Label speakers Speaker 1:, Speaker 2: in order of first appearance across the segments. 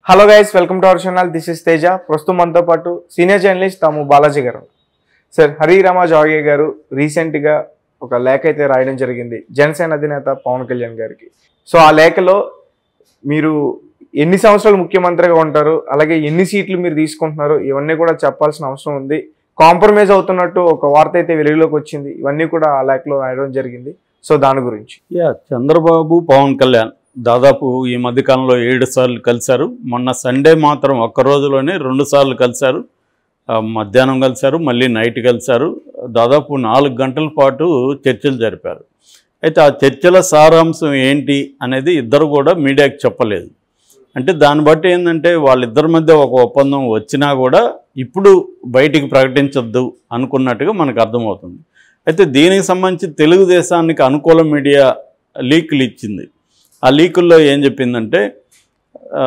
Speaker 1: Hello guys welcome to our channel this is Teja ప్రస్తుతం మనతో పాటు సీనియర్ జర్నలిస్ట్ తాము బాలాజీ గారు సార్ హరిరామ జాగే గారు రీసెంట్గా ఒక లేఖ అయితే రాయడం జరిగింది జనసేన అధినేత పవన్ కళ్యాణ్ గారికి సో ఆ లేఖలో మీరు ఎన్ని సంవత్సరాలు ముఖ్యమంత్రిగా ఉంటారు అలాగే ఎన్ని సీట్లు మీరు తీసుకుంటున్నారు ఇవన్నీ కూడా చెప్పాల్సిన అవసరం ఉంది కాంప్రమైజ్ అవుతున్నట్టు ఒక వార్త అయితే వెలుగులోకి వచ్చింది ఇవన్నీ కూడా ఆ లేఖలో రాయడం జరిగింది సో దాని గురించి
Speaker 2: యా చంద్రబాబు పవన్ కళ్యాణ్ దాదాపు ఈ మధ్యకాలంలో ఏడు సార్లు కలిశారు మొన్న సండే మాత్రం ఒక్క రోజులోనే రెండు సార్లు కలిశారు ఆ, మధ్యాహ్నం కలిశారు మళ్ళీ నైట్ కలిశారు దాదాపు నాలుగు గంటల పాటు చర్చలు జరిపారు అయితే ఆ చర్చల సారాంశం ఏంటి అనేది ఇద్దరు కూడా మీడియాకి చెప్పలేదు అంటే దాన్ని బట్టి ఏంటంటే వాళ్ళిద్దరి మధ్య ఒక ఒప్పందం వచ్చినా కూడా ఇప్పుడు బయటికి ప్రకటించొద్దు అనుకున్నట్టుగా మనకు అర్థమవుతుంది అయితే దీనికి సంబంధించి తెలుగుదేశానికి అనుకూల మీడియా లీకులు ఇచ్చింది ఆ లీకుల్లో ఏం చెప్పిందంటే ఆ,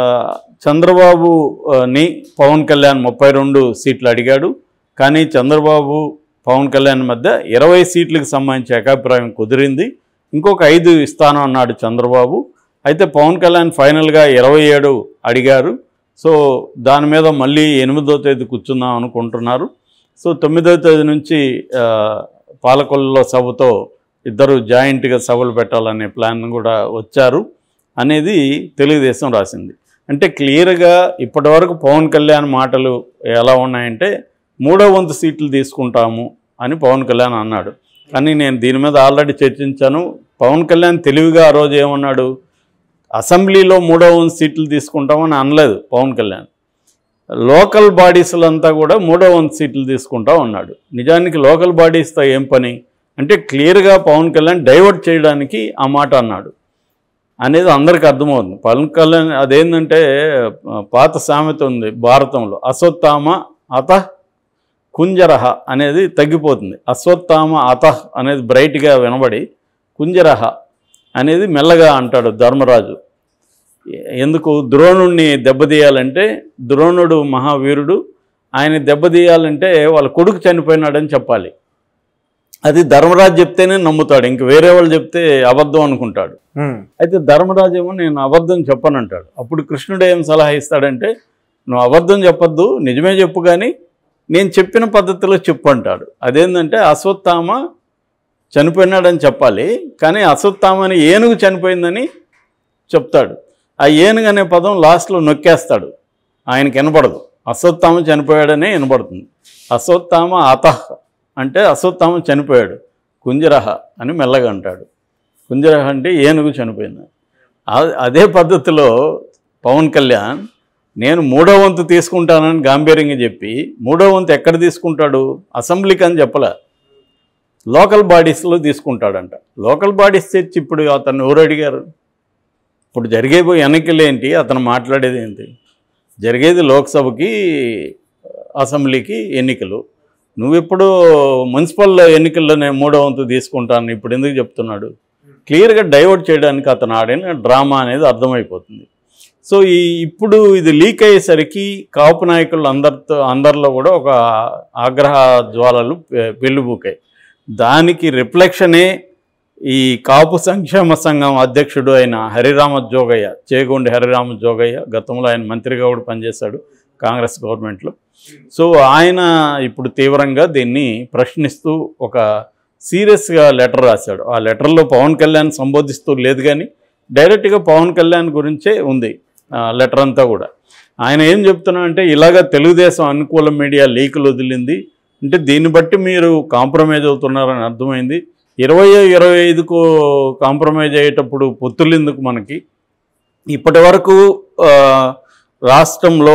Speaker 2: చంద్రబాబుని పవన్ కళ్యాణ్ ముప్పై రెండు సీట్లు అడిగాడు కానీ చంద్రబాబు పవన్ కళ్యాణ్ మధ్య ఇరవై సీట్లకు సంబంధించి ఏకాభిప్రాయం కుదిరింది ఇంకొక ఐదు ఇస్తాను అన్నాడు చంద్రబాబు అయితే పవన్ కళ్యాణ్ ఫైనల్గా ఇరవై ఏడు అడిగారు సో దాని మీద మళ్ళీ ఎనిమిదో తేదీ కూర్చుందాం అనుకుంటున్నారు సో తొమ్మిదో తేదీ నుంచి ఆ, పాలకొల్లులో సభతో ఇద్దరు జాయింట్గా సభలు పెట్టాలనే ప్లాన్ కూడా వచ్చారు అనేది తెలుగుదేశం రాసింది అంటే క్లియర్గా ఇప్పటివరకు పవన్ కళ్యాణ్ మాటలు ఎలా ఉన్నాయంటే మూడో వంతు సీట్లు తీసుకుంటాము అని పవన్ కళ్యాణ్ అన్నాడు కానీ నేను దీని మీద ఆల్రెడీ చర్చించాను పవన్ కళ్యాణ్ తెలివిగా ఆ రోజు ఏమన్నాడు అసెంబ్లీలో మూడో వంతు సీట్లు తీసుకుంటామని అనలేదు పవన్ కళ్యాణ్ లోకల్ బాడీస్లంతా కూడా మూడో వంతు సీట్లు తీసుకుంటా ఉన్నాడు నిజానికి లోకల్ బాడీస్తో ఏం పని అంటే క్లియర్గా పవన్ కళ్యాణ్ డైవర్ట్ చేయడానికి ఆ మాట అన్నాడు అనేది అందరికీ అర్థమవుతుంది పవన్ కళ్యాణ్ అదేంటంటే ఆ, పాత సామెత ఉంది భారతంలో అశ్వత్థామ అత కుంజరహ అనేది తగ్గిపోతుంది అశ్వత్థామ అత అనేది బ్రైట్గా వినబడి కుంజరహ అనేది మెల్లగా అంటాడు ధర్మరాజు ఎందుకు ద్రోణుణ్ణి దెబ్బతీయాలంటే ద్రోణుడు మహావీరుడు ఆయన దెబ్బతీయాలంటే వాళ్ళ కొడుకు చనిపోయినాడని చెప్పాలి అది ధర్మరాజు చెప్తేనే నమ్ముతాడు ఇంక వేరే వాళ్ళు చెప్తే అబద్ధం అనుకుంటాడు
Speaker 1: హ్మ్.
Speaker 2: అయితే ధర్మరాజు ఏమో నేను అబద్ధం చెప్పనంటాడు అప్పుడు కృష్ణుడు ఏం సలహా ఇస్తాడంటే నువ్వు అబద్ధం చెప్పొద్దు నిజమే చెప్పు కానీ నేను చెప్పిన పద్ధతిలో చెప్పు అంటాడు అదేంటంటే అశ్వత్థామ చనిపోయినాడని చెప్పాలి కానీ అశ్వత్థామని ఏనుగు చనిపోయిందని చెప్తాడు ఆ ఏనుగు అనే పదం లాస్ట్లో నొక్కేస్తాడు ఆయనకి వినపడదు అశ్వత్థామ చనిపోయాడనే వినపడుతుంది అశ్వత్థామ అతహ్ అంటే అశ్వత్థామ చనిపోయాడు కుంజరహ అని మెల్లగా అంటాడు కుంజరహ అంటే ఏనుగు చనిపోయింది ఆ- అదే పద్ధతిలో పవన్ కళ్యాణ్ నేను మూడో వంతు తీసుకుంటానని గాంభీర్యంగా చెప్పి మూడో వంతు ఎక్కడ తీసుకుంటాడు అసెంబ్లీకి అని చెప్పలే లోకల్ బాడీస్లో తీసుకుంటాడంట లోకల్ బాడీస్ తెచ్చి ఇప్పుడు అతను ఎవరు అడిగారు ఇప్పుడు జరిగే ఎన్నికలు ఏంటి అతను మాట్లాడేది ఏంటి జరిగేది లోక్సభకి అసెంబ్లీకి ఎన్నికలు నువ్వెప్పుడు మున్సిపల్ ఎన్నికల్లోనే మూడో వంతు తీసుకుంటాను ఇప్పుడు ఎందుకు చెప్తున్నాడు క్లియర్గా డైవర్ట్ చేయడానికి అతను ఆడిన డ్రామా అనేది అర్థమైపోతుంది సో ఈ ఇప్పుడు ఇది లీక్ అయ్యేసరికి కాపు నాయకులు అందరితో అందరిలో కూడా ఒక ఆగ్రహ జ్వాలలు పె- పెళ్ళిబూకాయి దానికి రిఫ్లెక్షనే ఈ కాపు సంక్షేమ సంఘం అధ్యక్షుడు అయిన హరిరామ జోగయ్య చేగొండి హరిరామ జోగయ్య గతంలో ఆయన మంత్రిగా కూడా పనిచేశాడు కాంగ్రెస్ గవర్నమెంట్లో సో ఆయన ఇప్పుడు తీవ్రంగా దీన్ని ప్రశ్నిస్తూ ఒక సీరియస్గా లెటర్ రాశాడు ఆ లెటర్లో పవన్ కళ్యాణ్ సంబోధిస్తూ లేదు కానీ డైరెక్ట్గా పవన్ కళ్యాణ్ గురించే ఉంది ఆ లెటర్ అంతా కూడా ఆయన ఏం చెప్తున్నా అంటే ఇలాగ తెలుగుదేశం అనుకూల మీడియా లీకులు వదిలింది అంటే దీన్ని బట్టి మీరు కాంప్రమైజ్ అవుతున్నారని అర్థమైంది ఇరవై ఇరవై ఐదుకు కాంప్రమైజ్ అయ్యేటప్పుడు పొత్తులు ఎందుకు మనకి ఇప్పటి వరకు ఆ, రాష్ట్రంలో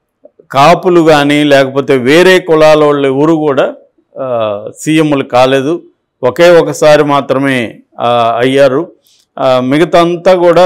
Speaker 2: కాపులు కానీ లేకపోతే వేరే కులాల వాళ్ళు ఎవరు కూడా ఆ, సీఎంలు కాలేదు ఒకే ఒకసారి మాత్రమే ఆ, అయ్యారు ఆ, మిగతా అంతా కూడా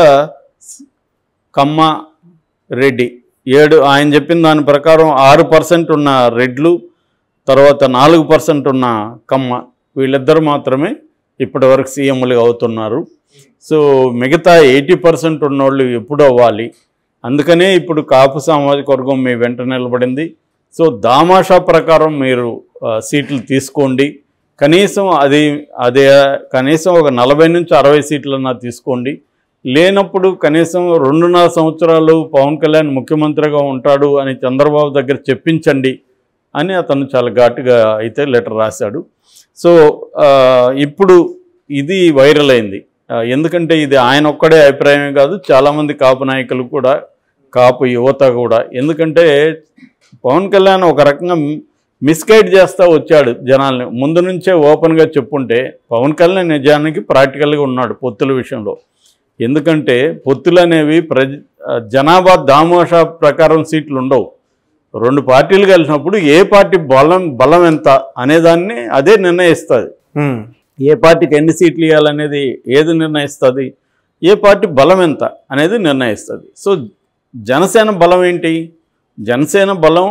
Speaker 2: కమ్మ రెడ్డి ఏడు ఆయన చెప్పిన దాని ప్రకారం ఆరు పర్సెంట్ ఉన్న రెడ్లు తర్వాత నాలుగు పర్సెంట్ ఉన్న కమ్మ వీళ్ళిద్దరు మాత్రమే ఇప్పటివరకు సీఎంలుగా అవుతున్నారు సో మిగతా ఎయిటీ పర్సెంట్ ఉన్నోళ్ళు ఎప్పుడు అవ్వాలి అందుకనే ఇప్పుడు కాపు సామాజిక వర్గం మీ వెంట నిలబడింది సో దామాషా ప్రకారం మీరు ఆ, సీట్లు తీసుకోండి కనీసం అది అదే కనీసం ఒక నలభై నుంచి అరవై సీట్లన్నా తీసుకోండి లేనప్పుడు కనీసం రెండున్నర సంవత్సరాలు పవన్ కళ్యాణ్ ముఖ్యమంత్రిగా ఉంటాడు అని చంద్రబాబు దగ్గర చెప్పించండి అని అతను చాలా ఘాటుగా అయితే లెటర్ రాశాడు సో ఆ, ఇప్పుడు ఇది వైరల్ అయింది ఆ, ఎందుకంటే ఇది ఆయన ఒక్కడే అభిప్రాయమే కాదు చాలామంది కాపు నాయకులు కూడా కాపు యువత కూడా ఎందుకంటే పవన్ కళ్యాణ్ ఒక రకంగా మిస్గైడ్ చేస్తూ వచ్చాడు జనాల్ని ముందు నుంచే ఓపెన్గా చెప్పుంటే పవన్ కళ్యాణ్ నిజానికి ప్రాక్టికల్గా ఉన్నాడు పొత్తుల విషయంలో ఎందుకంటే పొత్తులు అనేవి ప్రజ ఆ, జనాభా దామోషా ప్రకారం సీట్లు ఉండవు రెండు పార్టీలు కలిసినప్పుడు ఏ పార్టీ బలం బలం ఎంత అనేదాన్ని అదే నిర్ణయిస్తుంది
Speaker 1: ఉమ్,
Speaker 2: ఏ పార్టీకి ఎన్ని సీట్లు ఇవ్వాలనేది ఏది నిర్ణయిస్తుంది ఏ పార్టీ బలం ఎంత అనేది నిర్ణయిస్తుంది సో జనసేన బలం ఏంటి జనసేన బలం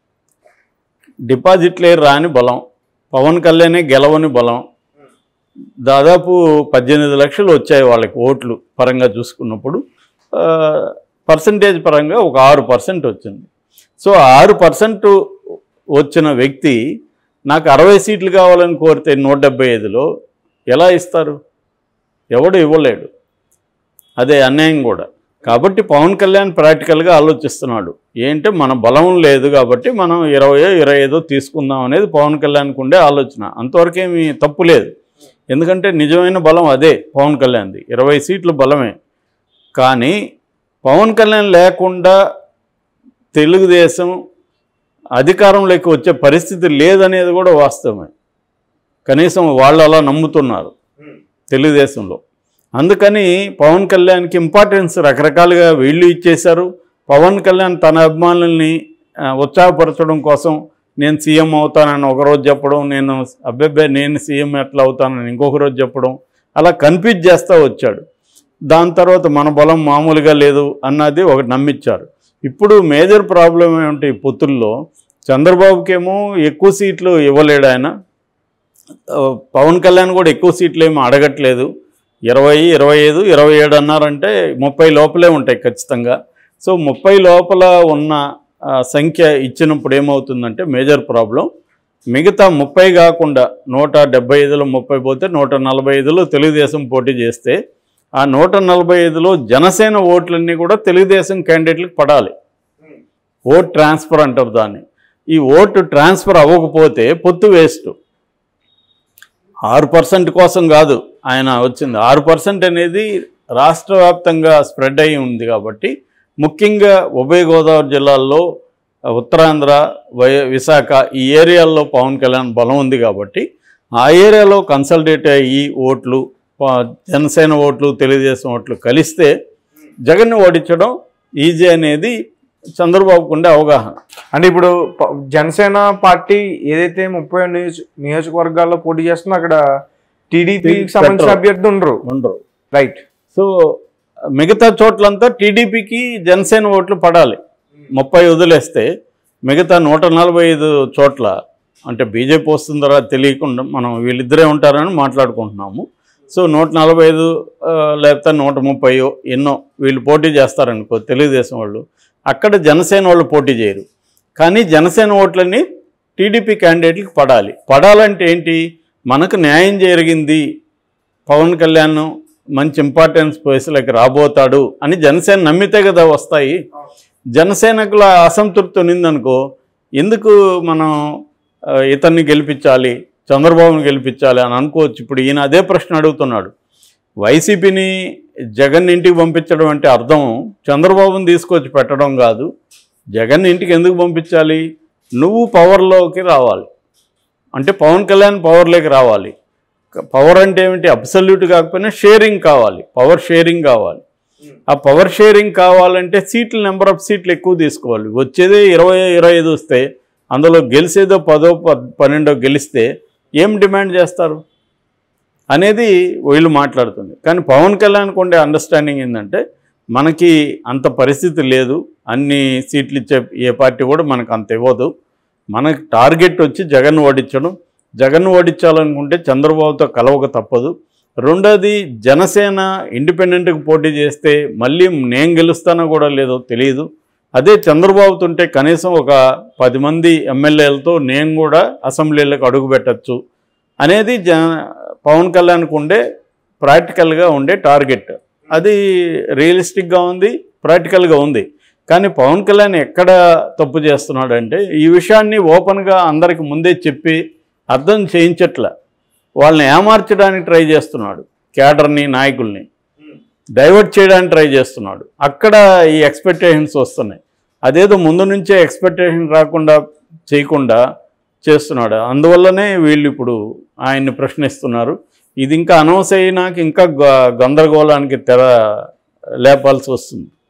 Speaker 2: డిపాజిట్లే రాని బలం పవన్ కళ్యాణే గెలవని బలం దాదాపు పద్దెనిమిది లక్షలు వచ్చాయి వాళ్ళకి ఓట్లు పరంగా చూసుకున్నప్పుడు పర్సంటేజ్ పరంగా ఒక ఆరు పర్సెంట్ వచ్చింది సో ఆరు పర్సెంట్ వచ్చిన వ్యక్తి నాకు అరవై సీట్లు కావాలని కోరితే నూట డెబ్బై ఐదులో ఎలా ఇస్తారు ఎవడు ఇవ్వలేడు అదే అన్యాయం కూడా కాబట్టి పవన్ కళ్యాణ్ ప్రాక్టికల్గా ఆలోచిస్తున్నాడు ఏంటంటే మన బలం లేదు కాబట్టి మనం ఇరవయో ఇరవై ఐదో తీసుకుందాం అనేది పవన్ కళ్యాణ్కి ఉండే ఆలోచన అంతవరకేమీ తప్పు లేదు ఎందుకంటే నిజమైన బలం అదే పవన్ కళ్యాణ్ది ఇరవై సీట్లు బలమే కానీ పవన్ కళ్యాణ్ లేకుండా తెలుగుదేశం అధికారంలోకి వచ్చే పరిస్థితి లేదనేది కూడా వాస్తవమే కనీసం వాళ్ళు అలా నమ్ముతున్నారు తెలుగుదేశంలో అందుకని పవన్ కళ్యాణ్కి ఇంపార్టెన్స్ రకరకాలుగా వీళ్ళు ఇచ్చేశారు పవన్ కళ్యాణ్ తన అభిమానుల్ని ఆ, ఉత్సాహపరచడం కోసం నేను సీఎం అవుతానని ఒకరోజు చెప్పడం నేను అబ్బెబ్బే నేను సీఎం ఎట్లా అవుతానని ఇంకొక రోజు చెప్పడం అలా కన్ఫ్యూజ్ చేస్తూ వచ్చాడు దాని తర్వాత మన బలం మామూలుగా లేదు అన్నది ఒకటి నమ్మించారు ఇప్పుడు మేజర్ ప్రాబ్లం ఏమిటి ఈ పొత్తుల్లో చంద్రబాబుకేమో ఎక్కువ సీట్లు ఇవ్వలేడు ఆయన ఆ, పవన్ కళ్యాణ్ కూడా ఎక్కువ సీట్లు ఏమి అడగట్లేదు ఇరవై ఇరవై ఐదు ఇరవై ఏడు అన్నారంటే ముప్పై లోపలే ఉంటాయి ఖచ్చితంగా సో ముప్పై లోపల ఉన్న ఆ, సంఖ్య ఇచ్చినప్పుడు ఏమవుతుందంటే మేజర్ ప్రాబ్లం మిగతా ముప్పై కాకుండా నూట డెబ్బై ఐదులో ముప్పై పోతే నూట నలభై ఐదులో తెలుగుదేశం పోటీ చేస్తే ఆ నూట నలభై ఐదులో జనసేన ఓట్లన్నీ కూడా తెలుగుదేశం క్యాండిడేట్లకు పడాలి ఓట్ ట్రాన్స్ఫర్ అంటారు దాన్ని ఈ ఓటు ట్రాన్స్ఫర్ అవ్వకపోతే పొత్తు వేస్ట్ ఆరు పర్సెంట్ కోసం కాదు ఆయన వచ్చింది ఆరు పర్సెంట్ అనేది రాష్ట్ర వ్యాప్తంగా స్ప్రెడ్ అయి ఉంది కాబట్టి ముఖ్యంగా ఉభయ గోదావరి జిల్లాల్లో ఉత్తరాంధ్ర వై విశాఖ ఈ ఏరియాల్లో పవన్ కళ్యాణ్ బలం ఉంది కాబట్టి ఆ ఏరియాలో కన్సల్టేట్ అయ్యి ఓట్లు ప- జనసేన ఓట్లు తెలుగుదేశం ఓట్లు కలిస్తే జగన్ని ఓడించడం ఈజీ అనేది చంద్రబాబుకు ఉండే అవగాహన
Speaker 1: అంటే ఇప్పుడు ప- జనసేన పార్టీ ఏదైతే ముప్పై నియోజ నియోజకవర్గాల్లో పోటీ చేస్తుందో అక్కడ టీడీపీకి సంబంధించిన
Speaker 2: పెట్టరు.
Speaker 1: అభ్యర్థి ఉండరు
Speaker 2: ఉండరు
Speaker 1: రైట్
Speaker 2: సో మిగతా చోట్లంతా టీడీపీకి జనసేన ఓట్లు పడాలి ముప్పై వదిలేస్తే మిగతా నూట నలభై ఐదు చోట్ల అంటే బీజేపీ వస్తుందరా తెలియకుండా మనం వీళ్ళిద్దరే ఉంటారని మాట్లాడుకుంటున్నాము సో నూట నలభై ఐదు ఆ, లేకపోతే నూట ముప్పై ఎన్నో వీళ్ళు పోటీ చేస్తారనుకో తెలుగుదేశం వాళ్ళు అక్కడ జనసేన వాళ్ళు పోటీ చేయరు కానీ జనసేన ఓట్లన్నీ టీడీపీ క్యాండిడేట్లకు పడాలి పడాలంటే ఏంటి మనకు న్యాయం జరిగింది పవన్ కళ్యాణ్ మంచి ఇంపార్టెన్స్ ప్లేస్లోకి రాబోతాడు అని జనసేన నమ్మితే కదా వస్తాయి జనసేనకుల అసంతృప్తి ఉన్నిందనుకో ఎందుకు మనం ఆ, ఇతన్ని గెలిపించాలి చంద్రబాబుని గెలిపించాలి అని అనుకోవచ్చు ఇప్పుడు ఈయన అదే ప్రశ్న అడుగుతున్నాడు వైసీపీని జగన్ ఇంటికి పంపించడం అంటే అర్థం చంద్రబాబుని తీసుకొచ్చి పెట్టడం కాదు జగన్ ఇంటికి ఎందుకు పంపించాలి నువ్వు పవర్లోకి రావాలి అంటే పవన్ కళ్యాణ్ పవర్లోకి రావాలి పవర్ అంటే ఏమిటి అబ్సల్యూట్ కాకపోయినా షేరింగ్ కావాలి పవర్ షేరింగ్ కావాలి ఆ పవర్ షేరింగ్ కావాలంటే సీట్ల నెంబర్ ఆఫ్ సీట్లు ఎక్కువ తీసుకోవాలి వచ్చేదే ఇరవై ఇరవై ఐదు వస్తే అందులో గెలిచేదో పదో పద్- పన్నెండో గెలిస్తే ఏం డిమాండ్ చేస్తారు అనేది వీళ్ళు మాట్లాడుతుంది కానీ పవన్ కళ్యాణ్కి ఉండే అండర్స్టాండింగ్ ఏంటంటే మనకి అంత పరిస్థితి లేదు అన్ని సీట్లు ఇచ్చే ఏ పార్టీ కూడా మనకు అంత ఇవ్వదు మనకి టార్గెట్ వచ్చి జగన్ ఓడించడం జగన్ ఓడించాలనుకుంటే చంద్రబాబుతో కలవక తప్పదు రెండోది జనసేన ఇండిపెండెంట్కి పోటీ చేస్తే మళ్ళీ నేను గెలుస్తానో కూడా లేదో తెలియదు అదే చంద్రబాబుతో ఉంటే కనీసం ఒక పది మంది ఎమ్మెల్యేలతో నేను కూడా అసెంబ్లీలకు అడుగు పెట్టచ్చు అనేది జ పవన్ కళ్యాణ్కి ఉండే ప్రాక్టికల్గా ఉండే టార్గెట్ అది రియలిస్టిక్గా ఉంది ప్రాక్టికల్గా ఉంది కానీ పవన్ కళ్యాణ్ ఎక్కడ తప్పు చేస్తున్నాడంటే ఈ విషయాన్ని ఓపెన్గా అందరికి ముందే చెప్పి అర్థం చేయించట్ల వాళ్ళని ఏమార్చడానికి ట్రై చేస్తున్నాడు క్యాడర్ని నాయకుల్ని డైవర్ట్ చేయడానికి ట్రై చేస్తున్నాడు అక్కడ ఈ ఎక్స్పెక్టేషన్స్ వస్తున్నాయి అదేదో ముందు నుంచే ఎక్స్పెక్టేషన్ రాకుండా చేయకుండా చేస్తున్నాడు అందువల్లనే వీళ్ళు ఇప్పుడు ఆయన్ని ప్రశ్నిస్తున్నారు ఇది ఇంకా అనౌన్స్ అయినాక ఇంకా గ- గందరగోళానికి తెర లేపాల్సి వస్తుంది